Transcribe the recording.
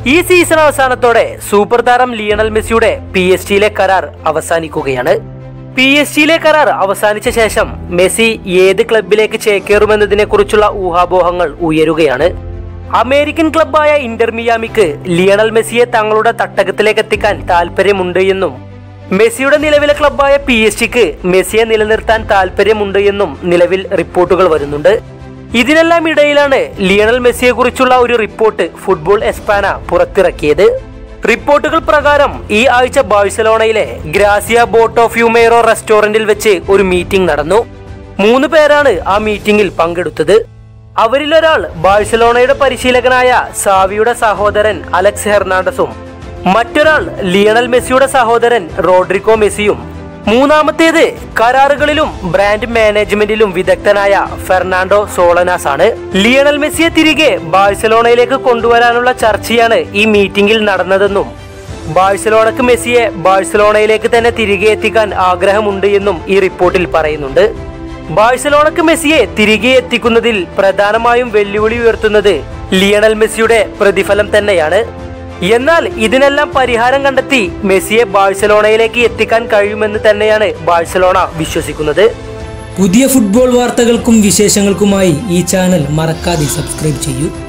ഈ സീസൺ അവസാനത്തോടെ സൂപ്പർ താരം ലിയണൽ മെസ്സിയുടെ പി എസ് ടിയിലെ കരാർ അവസാനിക്കുകയാണ് പി എസ് ടിയിലെ കരാർ അവസാനിച്ച ശേഷം മെസ്സി ഏത് ക്ലബിലേക്ക് ചേക്കേറുമെന്നതിനെ കുറിച്ചുള്ള ഊഹാപോഹങ്ങൾ ഉയരുകയാണ് അമേരിക്കൻ ക്ലബായ ഇന്റർ മിയാമിക്ക് ലിയണൽ മെസ്സിയെ തങ്ങളുടെ തട്ടകത്തിലേക്ക് എത്തിക്കാൻ താല്പര്യമുണ്ട് എന്നും മെസ്സിയുടെ നിലവിലെ ക്ലബായ പി എസ് ടിക്ക് മെസ്സിയെ നിലനിർത്താൻ താല്പര്യമുണ്ട് എന്നും നിലവിൽ റിപ്പോർട്ടുകൾ വരുന്നുണ്ട് ഇതിനെല്ലാം ഇടയിലാണ് ലിയണൽ മെസ്സിയെ കുറിച്ചുള്ള ഒരു റിപ്പോർട്ട് ഫുട്ബോൾ എസ്പാന പുറത്തിറക്കിയത് റിപ്പോർട്ടുകൾ പ്രകാരം ഈ ആഴ്ച ബാഴ്സലോണയിലെ ഗ്രാസിയ ബോട്ടോ ഫ്യൂമേറോ റെസ്റ്റോറന്റിൽ വെച്ച് ഒരു മീറ്റിംഗ് നടന്നു മൂന്ന് പേരാണ് ആ മീറ്റിംഗിൽ പങ്കെടുത്തത് അവരിലൊരാൾ ബാഴ്സലോണയുടെ പരിശീലകനായ സാവിയുടെ സഹോദരൻ അലക്സ് ഹെർണാണ്ടസും മറ്റൊരാൾ ലിയണൽ മെസ്സിയുടെ സഹോദരൻ റോഡ്രിക്കോ മെസ്സിയും മൂന്നാമത്തേത് കരാറുകളിലും ബ്രാൻഡ് മാനേജ്മെന്റിലും വിദഗ്ധനായ ഫെർണാണ്ടോ സോളനാസ് ആണ് ലിയണൽ മെസ്സിയെ തിരികെ ബാഴ്സലോണയിലേക്ക് കൊണ്ടുവരാനുള്ള ചർച്ചയാണ് ഈ മീറ്റിംഗിൽ നടന്നതെന്നും ബാഴ്സലോണക്ക് മെസ്സിയെ ബാഴ്സലോണയിലേക്ക് തന്നെ തിരികെ എത്തിക്കാൻ ആഗ്രഹമുണ്ട് എന്നും ഈ റിപ്പോർട്ടിൽ പറയുന്നുണ്ട് ബാഴ്സലോണക്ക് മെസ്സിയെ തിരികെ എത്തിക്കുന്നതിൽ പ്രധാനമായും വെല്ലുവിളി ഉയർത്തുന്നത് ലിയണൽ മെസ്സിയുടെ പ്രതിഫലം തന്നെയാണ് എന്നാൽ ഇതിനെല്ലാം പരിഹാരം കണ്ടെത്തി മെസ്സിയെ ബാഴ്സലോണയിലേക്ക് എത്തിക്കാൻ കഴിയുമെന്ന് തന്നെയാണ് ബാഴ്സലോണ വിശ്വസിക്കുന്നത് പുതിയ ഫുട്ബോൾ വാർത്തകൾക്കും വിശേഷങ്ങൾക്കുമായി ഈ ചാനൽ മറക്കാതെ സബ്സ്ക്രൈബ് ചെയ്യൂ